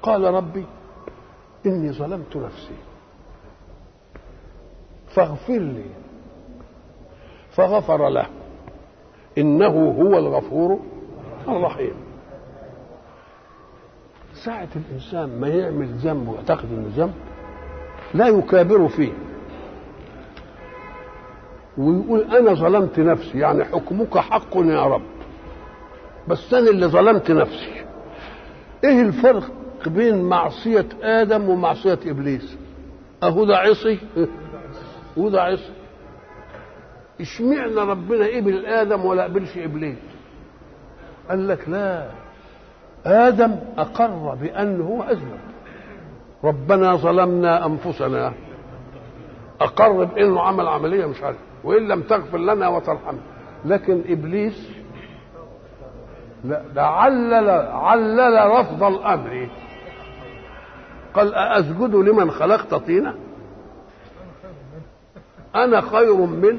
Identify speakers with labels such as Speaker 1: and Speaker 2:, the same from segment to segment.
Speaker 1: قال ربي إني ظلمت نفسي فاغفر لي فغفر له إنه هو الغفور الرحيم ساعة الإنسان ما يعمل ذنب ويعتقد إنه ذنب لا يكابر فيه ويقول أنا ظلمت نفسي يعني حكمك حق يا رب بس أنا اللي ظلمت نفسي إيه الفرق بين معصية آدم ومعصية إبليس أهو ده عصي وده عصي اشمعنى ربنا قبل آدم ولا قبلش إبليس قال لك لا آدم أقر بأنه هو أذنب ربنا ظلمنا أنفسنا أقر بأنه عمل عملية مش عارف وإن لم تغفر لنا وترحمنا لكن إبليس لا ده علل علل رفض الأمر قال أأسجد لمن خلقت طينا أنا خير من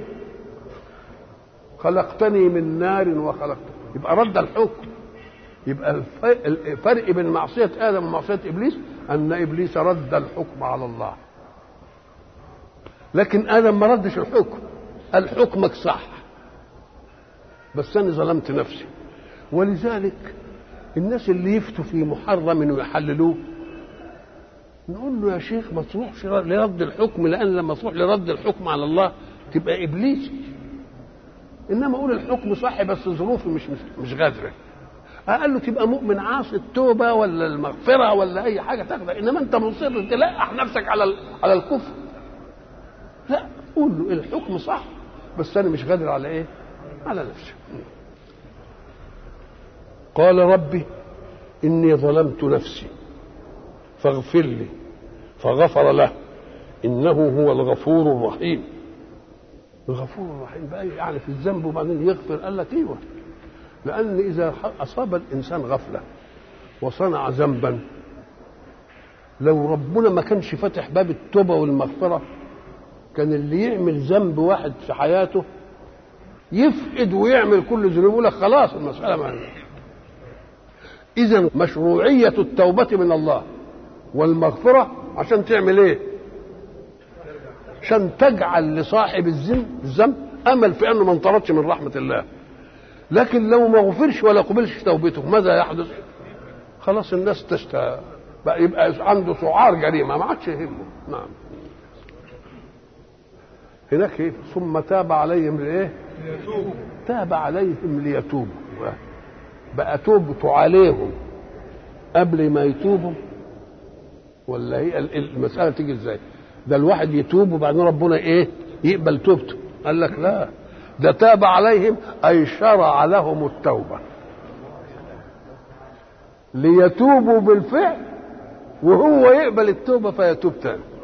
Speaker 1: خلقتني من نار وخلقت يبقى رد الحكم يبقى الفرق بين معصية آدم ومعصية إبليس أن إبليس رد الحكم على الله لكن آدم ما ردش الحكم قال حكمك صح بس أنا ظلمت نفسي ولذلك الناس اللي يفتوا في محرم ويحللوه نقول له يا شيخ ما تروحش لرد الحكم لأن لما تروح لرد الحكم على الله تبقى إبليس إنما أقول الحكم صح بس ظروفي مش مش, مش غادرة قال له تبقى مؤمن عاصي التوبة ولا المغفرة ولا أي حاجة تاخدها إنما أنت مصر تلقح نفسك على على الكفر لا قول له الحكم صح بس أنا مش قادر على إيه؟ على نفسي قال ربي إني ظلمت نفسي فاغفر لي فغفر له إنه هو الغفور الرحيم الغفور الرحيم بقى يعني في الذنب وبعدين يغفر قال لك ايوه لأن إذا أصاب الإنسان غفلة وصنع ذنبا لو ربنا ما كانش فاتح باب التوبة والمغفرة كان اللي يعمل ذنب واحد في حياته يفقد ويعمل كل ذنوب يقول لك خلاص المسألة ما إذا مشروعية التوبة من الله والمغفرة عشان تعمل إيه؟ عشان تجعل لصاحب الذنب الذنب أمل في أنه ما انطردش من رحمة الله لكن لو ما غفرش ولا قبلش توبته ماذا يحدث؟ خلاص الناس تشتى بقى يبقى عنده سعار جريمه ما عادش يهمه نعم هناك ايه ثم تاب عليهم لايه؟ تاب عليهم ليتوبوا بقى توبته عليهم قبل ما يتوبوا ولا هي المساله تيجي ازاي؟ ده الواحد يتوب وبعدين ربنا ايه؟ يقبل توبته قال لك لا ده تاب عليهم اي شرع لهم التوبه ليتوبوا بالفعل وهو يقبل التوبه فيتوب تاني